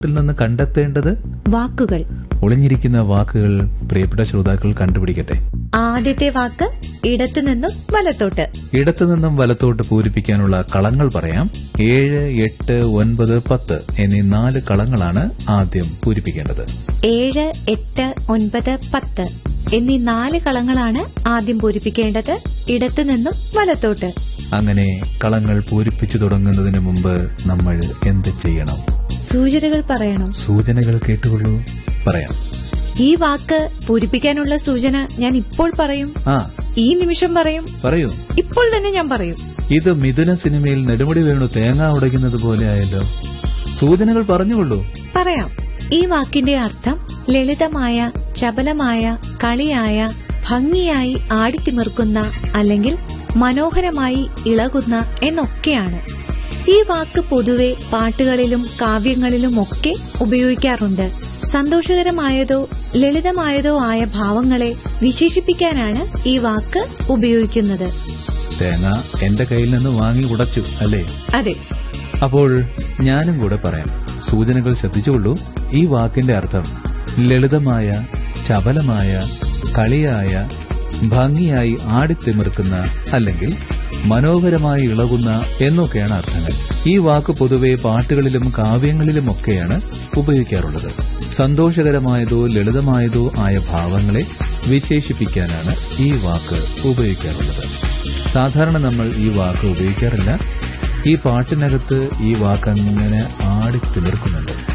ിൽ നിന്ന് കണ്ടെത്തേണ്ടത് വാക്കുകൾ ഒളിഞ്ഞിരിക്കുന്ന വാക്കുകൾ പ്രിയപ്പെട്ട ശ്രോതാക്കൾ കണ്ടുപിടിക്കട്ടെ ആദ്യത്തെ വാക്ക് ഇടത്തു നിന്നും വലത്തോട്ട് ഇടത്തു നിന്നും വലത്തോട്ട് പൂരിപ്പിക്കാനുള്ള കളങ്ങൾ പറയാം ഏഴ് എട്ട് ഒൻപത് പത്ത് എന്നീ നാല് കളങ്ങളാണ് ആദ്യം പൂരിപ്പിക്കേണ്ടത് ഏഴ് എട്ട് ഒൻപത് പത്ത് എന്നീ നാല് കളങ്ങളാണ് ആദ്യം പൂരിപ്പിക്കേണ്ടത് ഇടത്തു നിന്നും വലത്തോട്ട് അങ്ങനെ കളങ്ങൾ പൂരിപ്പിച്ചു തുടങ്ങുന്നതിന് മുമ്പ് നമ്മൾ എന്ത് ചെയ്യണം സൂചനകൾ പറയണം സൂചനകൾ കേട്ടുകൊള്ളൂ പറയാം ഈ വാക്ക് പൂരിപ്പിക്കാനുള്ള സൂചന ഞാൻ ഇപ്പോൾ പറയും ആ ഈ നിമിഷം പറയും പറയൂ ഇപ്പോൾ തന്നെ ഞാൻ പറയും ഇത് മിഥുന സിനിമയിൽ നെടുമുടി വേണു തേങ്ങ ഉടയ്ക്കുന്നത് പോലെ ആയല്ലോ സൂചനകൾ പറഞ്ഞുകൊള്ളൂ പറയാം ഈ വാക്കിന്റെ അർത്ഥം ലളിതമായ ചപലമായ കളിയായ ഭംഗിയായി ആടിത്തിമിർക്കുന്ന അല്ലെങ്കിൽ മനോഹരമായി ഇളകുന്ന എന്നൊക്കെയാണ് ഈ വാക്ക് പൊതുവെ പാട്ടുകളിലും കാവ്യങ്ങളിലും ഒക്കെ ഉപയോഗിക്കാറുണ്ട് സന്തോഷകരമായതോ ലളിതമായതോ ആയ ഭാവങ്ങളെ വിശേഷിപ്പിക്കാനാണ് ഈ വാക്ക് ഉപയോഗിക്കുന്നത് തേങ്ങ എന്റെ കയ്യിൽ നിന്ന് വാങ്ങി ഉടച്ചു അല്ലേ അതെ അപ്പോൾ ഞാനും കൂടെ പറയാം സൂചനകൾ ശ്രദ്ധിച്ചുകൊള്ളൂ ഈ വാക്കിന്റെ അർത്ഥം ലളിതമായ ചപലമായ കളിയായ ഭംഗിയായി ആടിത്തിമിർക്കുന്ന അല്ലെങ്കിൽ മനോഹരമായി ഇളകുന്ന എന്നൊക്കെയാണ് അർത്ഥങ്ങൾ ഈ വാക്ക് പൊതുവെ പാട്ടുകളിലും കാവ്യങ്ങളിലുമൊക്കെയാണ് ഉപയോഗിക്കാറുള്ളത് സന്തോഷകരമായതോ ലളിതമായതോ ആയ ഭാവങ്ങളെ വിശേഷിപ്പിക്കാനാണ് ഈ വാക്ക് ഉപയോഗിക്കാറുള്ളത് സാധാരണ നമ്മൾ ഈ വാക്ക് ഉപയോഗിക്കാറില്ല ഈ പാട്ടിനകത്ത് ഈ വാക്ക് അങ്ങനെ ആടിത്തിമിർക്കുന്നുണ്ട്